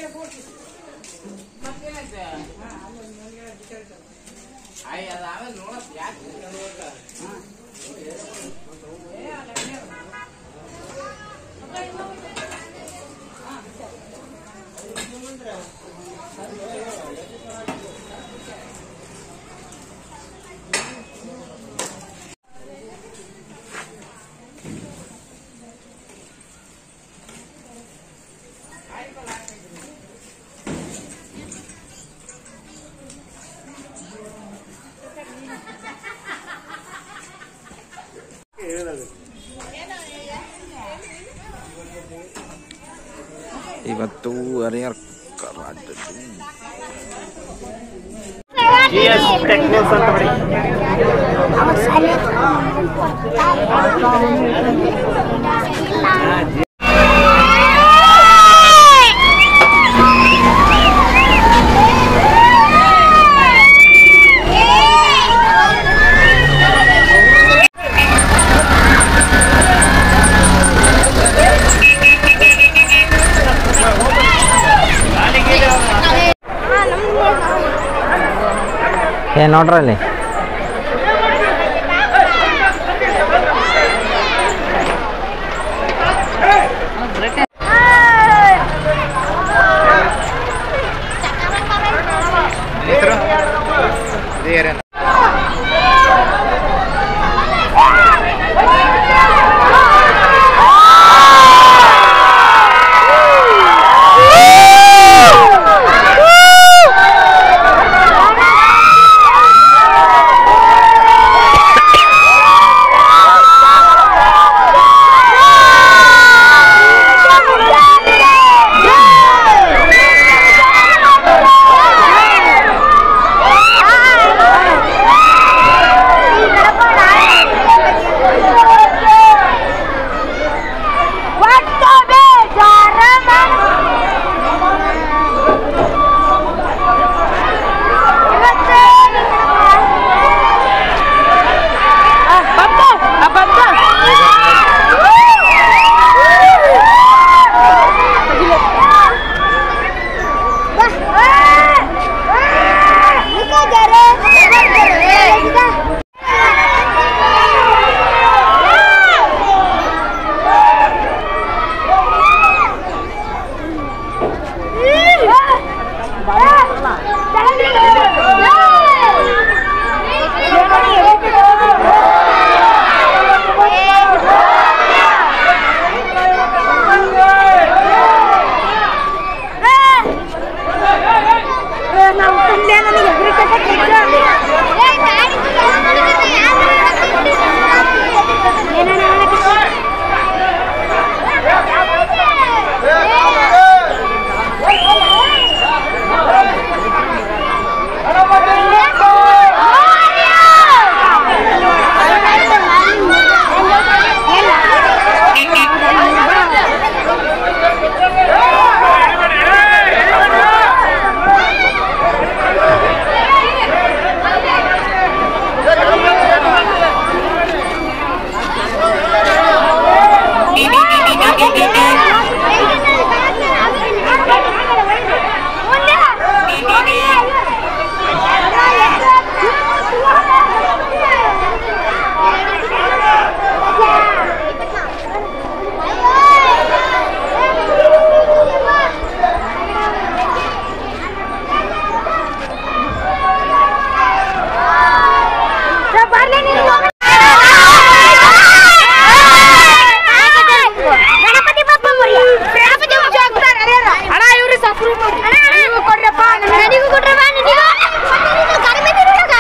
ಆಯ್ ಅದ ಆಮೇಲೆ ನೋಡತ್ ಯಾಕೆ ಇವತ್ತು ಹರಿಹರ ಕರ್ನಾಟಕ ಏ ನೋಡ್ರಲ್ಲಿ ಗಣಪತಿ ಬಪ್ಪ ಮುರಿಯ ಗಣಪತಿ ಬಪ್ಪ ಹೋಗ್ತಾರೆ ಅಣ್ಣ ಇವ್ರು ಸಫ್ರು ನನಗೂ ಕೊಡ್ರಪ್ಪ ನನಗೂ ಕೊಡ್ರಪ್ಪ ನಿನಗೂ ಕಡಿಮೆ ತಿರುಗ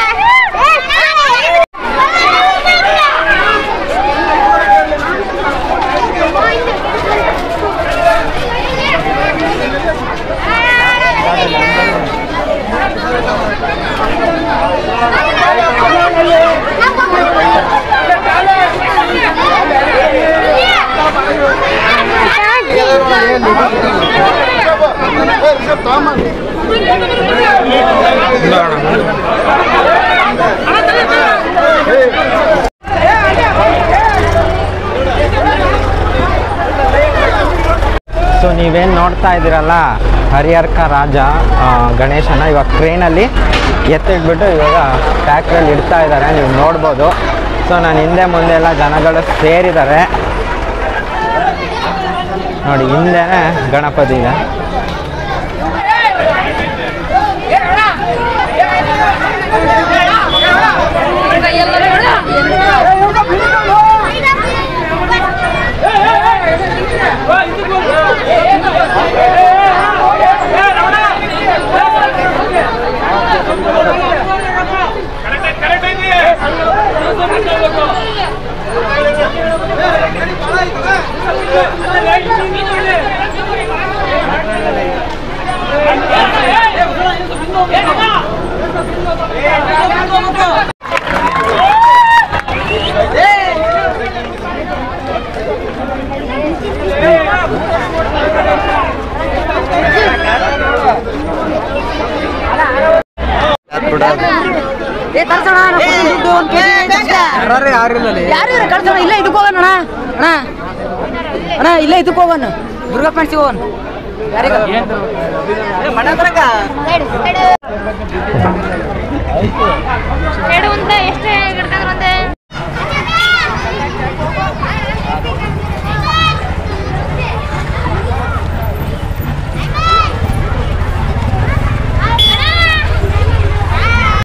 ಸೊ ನೀವೇನು ನೋಡ್ತಾ ಇದ್ದೀರಲ್ಲ ಹರಿಹರ್ಕ ರಾಜ ಆ, ಗಣೇಶನ ಇವಾಗ ಟ್ರೈನಲ್ಲಿ ಎತ್ತಿಟ್ಬಿಟ್ಟು ಇವಾಗ ಟ್ಯಾಕ್ಟ್ರಲ್ಲಿ ಇಡ್ತಾ ಇದ್ದಾರೆ ನೀವು ನೋಡ್ಬೋದು ಸೊ ನಾನು ಹಿಂದೆ ಮುಂದೆ ಎಲ್ಲ ಜನಗಳು ಸೇರಿದ್ದಾರೆ ನೋಡಿ ಹಿಂದೆನೇ ಗಣಪತಿ ಇದೆ ಯಾರು ಕಳ್ಸೋಣ ಇಲ್ಲೇ ಇದಕ್ಕೆ ಹೋಗೋಣ ಅಣ್ಣ ಅಣ್ಣ ಅಣ್ಣ ಇಲ್ಲೇ ಇದಕ್ಕೆ ಹೋಗೋಣ ದುರ್ಗಾ ಫ್ರೆಂಡ್ಸಿಗೆ ಹೋಗೋಣ ಎರಡು ಅಂತ ಎಷ್ಟೇ ಹಿಡ್ಕೊಂಡು